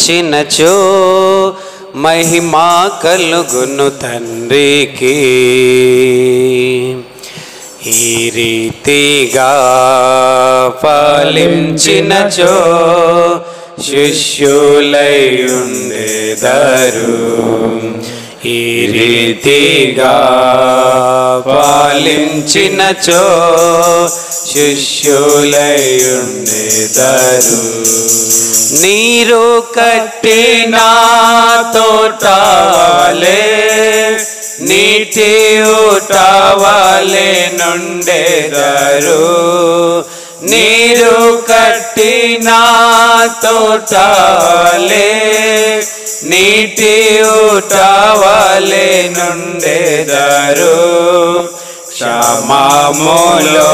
పాలించినచో మహిమా కలుగును తండ్రికి ఈ రీతిగా పాలించినచో శిష్యులై ఉండేదారు ఈ రీతిగా పాలించినచో శిష్యులై ఉండేదారు నీరు కట్టిన తోటలే నీటి ఊటవలే నుండేదారు నీరు కట్టిన తోటలే నీటి ఊటవలే నుండేదారు క్షమాములో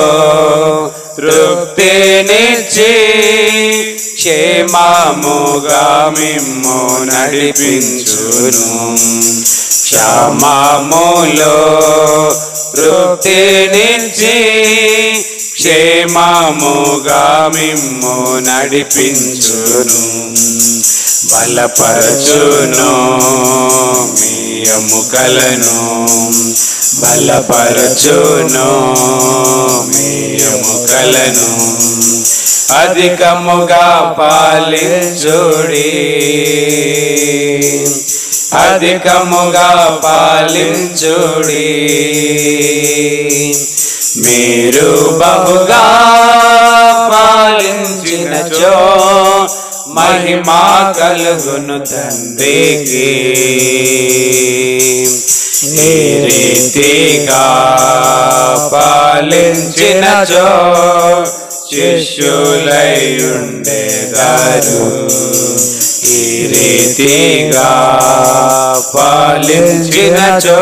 తృప్తినిచ్చి క్షేమముగా మిమ్ము నడిపించును క్షమాములో తృప్తినిచ్చి క్షేమముగా మిమ్ము నడిపించును బలపరచును మీ ఎముకలను బలపరచును మీ ఎముకలను అధికముగా పాలించుడి అధికముగా పాలించుడి మీరు బహుగా పాలించినచో మహిమా కలుగును తండ్రికి ఈ రీతిగా పాలించినచో శిష్యులై ఉండేదారు ఈ రీతిగా పాలించినచో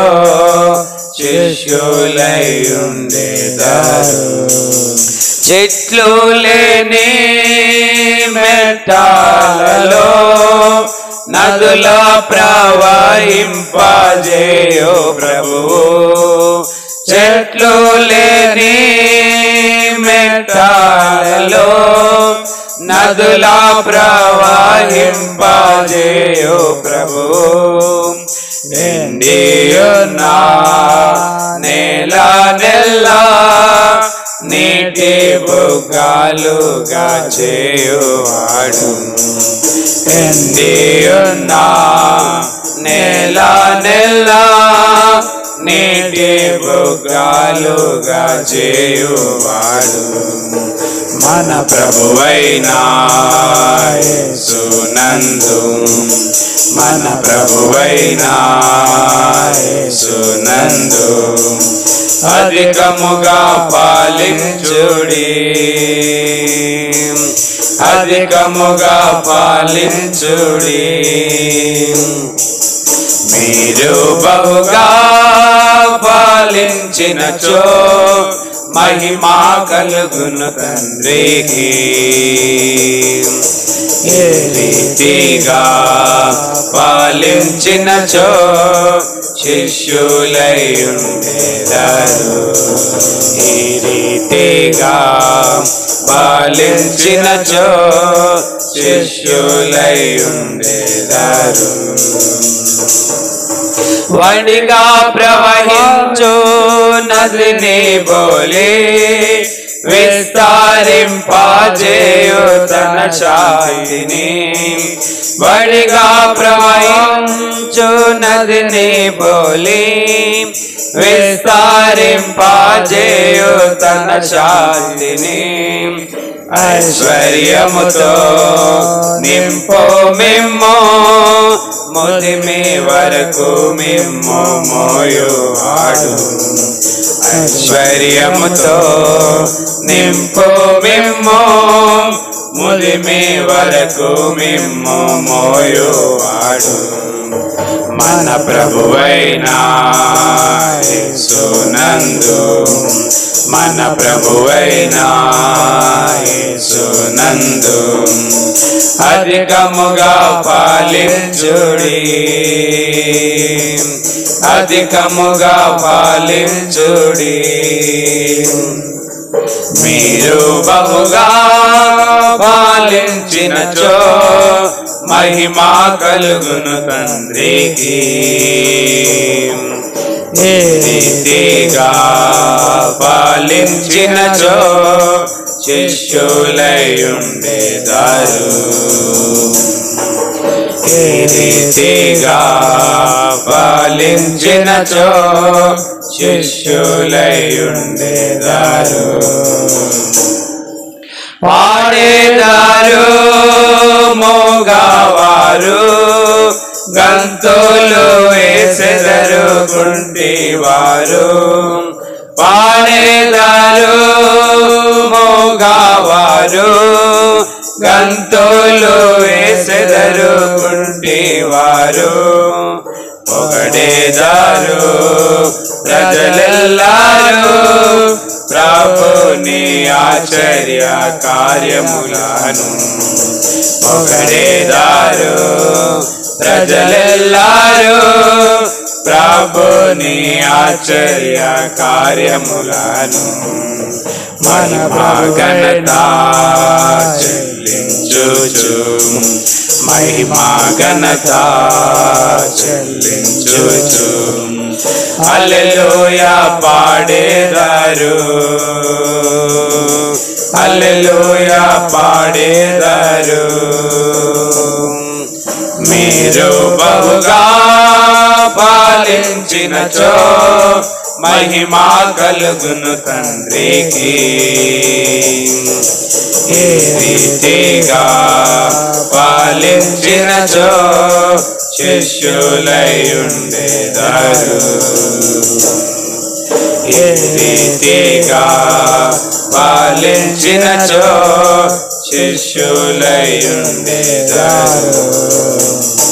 శిష్యులై ఉండేదారు చెట్లు లేని మెట్టాలలో నదుల ప్రవహింపజేయో ప్రభువు చెట్లు లేని మెట్టాలలో నదుల ప్రవహింపజేయో ప్రభువు ఎండియున్నా నేల నెల్ల నీటి బుగ్గాలుగా చేయువాడు ఎండియున్నా నేల నెల్ల నీటి బుగ్గాలుగా చేయువాడు మన ప్రభువైనా సునందు మన ప్రభువైనా సునందు అధికముగా పాలించుడి అధికముగా పాలించుడి మీరు బహుగా పాలించినచో మహిమా కలుగును తండ్రికి ఏ రీతిగా పాలించినచో శిష్యులై ఉండేదారు ఈ రీతిగా పాలించినచో శిష్యులై ఉండేదారు వడిగా ప్రవహించు నదిని బోలి విస్తారింపజేయు తన శాంతిని వడిగా ప్రవహించు నదిని బోలి విస్తారింపజేయు తన శాంతిని ఐశ్వర్యముతో నింపో మిమ్మో ముదిమి వరకు మిమ్ము మోయువాడు ఐశ్వర్యముతో నింపో మిమ్ము ముదిమి వరకు మిమ్ము మోయువాడు మన ప్రభువైనా సునందు మన ప్రభువైనా సునందు అధికముగా పాలించుడి అధికముగా పాలించుడి మీరు బహుగా పాలించినచో మహిమా కలుగును తండ్రికి ఏ రీతిగా పాలించినచో శిష్యులయుండేదారు ఏ రీతిగా పాలించినచో శిష్యులయుండేదారు పాడేదారు మోగవారు గంతులు వేసెదరు కుంటివారు పాడేదారు మోగవారు గంతులు వేసెదరు కుంటివారు పొగడేదారు ప్రజలెల్లారు ప్రభుని ఆశ్చర్య కార్యములను పొగడేదారు ప్రజలెల్లారు ప్రభుని ఆశ్చర్య కార్యములను మహిమా ఘనత చెల్లించుచు మహిమా ఘనత చెల్లించుచు అల్లెలోయ పాడేదారు అల్లెలోయ పాడేదారు మీరు బహుగా పాలించినచో మహిమా కలుగును తండ్రికి ఏ రీతిగా పాలించినచో శిష్యులయుండేదారు ఏ రీతిగా పాలించినచో శిష్యులయుండేదారు